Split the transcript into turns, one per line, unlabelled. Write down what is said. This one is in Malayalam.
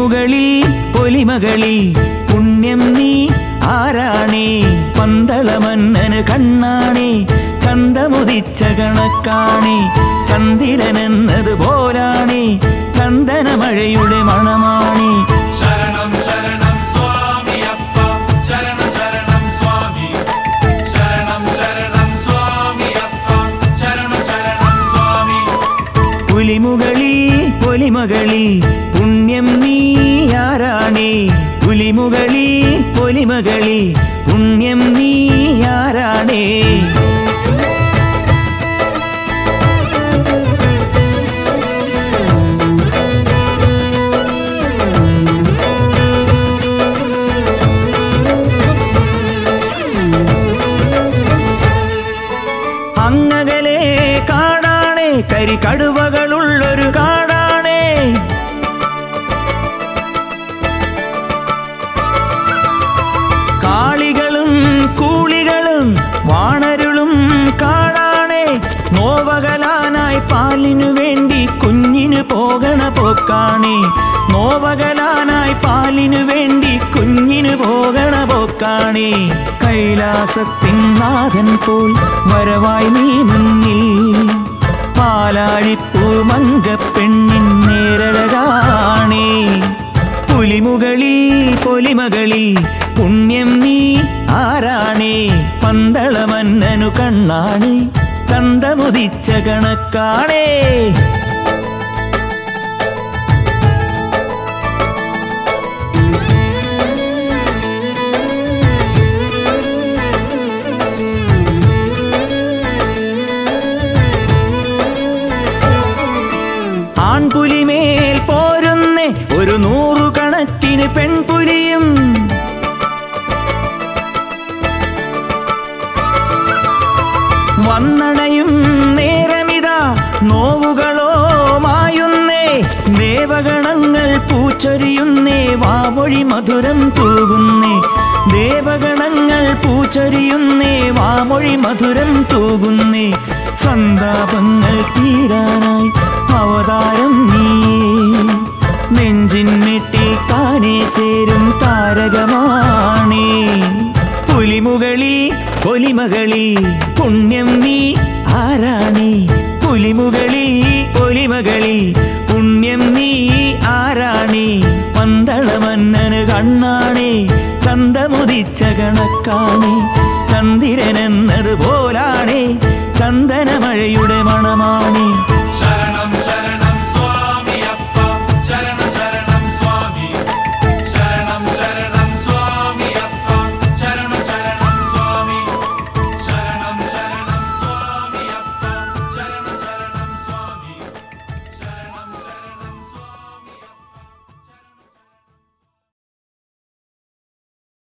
പുലിമുകളിൽ പൊലിമകളിൽ പുണ്യം നീ ആരാണേ പന്തളമന്നന് കണ്ണാണേ ചന്തമുദിച്ച കണക്കാണേ ചന്ദിരനെന്നത് പോലാണേ ചന്ദനമഴയുടെ മണമാണേ
ശരണം ശരണം സ്വാമി അപ്പ ശരണം ശരണം സ്വാമി ശരണം ശരണം സ്വാമി അപ്പ ശരണം ശരണം സ്വാമി
പുലിമുകളിൽ പൊലിമകളിൽ പുണ്യം നീ ആരാണേ പുലിമുകളിൽ പൊലിമകളിൽ പുണ്യം നീ ആരാണേ അങ്ങകലെ കാടാണേ കരികടുവകളുള്ളൊരു കാടാണേ കാളികളും കൂളികളും വാണരുളും കാടാണേ നോവകലാനായി പാലിനു വേണ്ടി കുഞ്ഞിന് പോകണ പോക്കാണേ നോവകലാനായി പാലിനു വേണ്ടി കുഞ്ഞിന് പോകണ പോക്കാണേ കൈലാസത്തിൻ നാഥൻ പോൽ വരവായി നീ മുന്നിൽ പാലാഴിപ്പൂ മങ്കപ്പെണ്ണിൻ നേരഴകാണേ പുലിമുകളിൽ പൊലിമകളിൽ പുണ്യം നീ ആരാണേ പന്തളമന്നനു കണ്ണാണേ ചന്തമുദിച്ച കണക്കാണേ ആൺപുലിമേൽ പോരുന്നേ ഒരു നൂറുകണക്കിന് പെൺപുലിയും വന്നണയും നേരമിതാ നോവുകളോ മായുന്നേ ദേവഗണങ്ങൾ പൂച്ചൊരിയുന്നേ വാമൊഴി മധുരം തൂകുന്നേ ദേവഗണങ്ങൾ പൂച്ചൊരിയുന്നേ വാമൊഴി മധുരം തൂകുന്നേ സന്താപങ്ങൾ തീരാനായി അവതാരം നീയേ നെഞ്ചിൻമെട്ടിൽ താനേ ചേരും താരകമാണേ പുലിമുകളിൽ പൊലിമകളിൽ പുണ്യം നീ ആരാണേ പുലിമുകളിൽ പൊലിമകളിൽ പുണ്യം നീ ആരാണേ പന്തളമന്നന് കണ്ണാണേ ചന്തമുദിച്ച കണക്കാണേ ചന്ദിരനെന്നത് പോലാണേ ചന്ദനമഴയുടെ മണമാണേ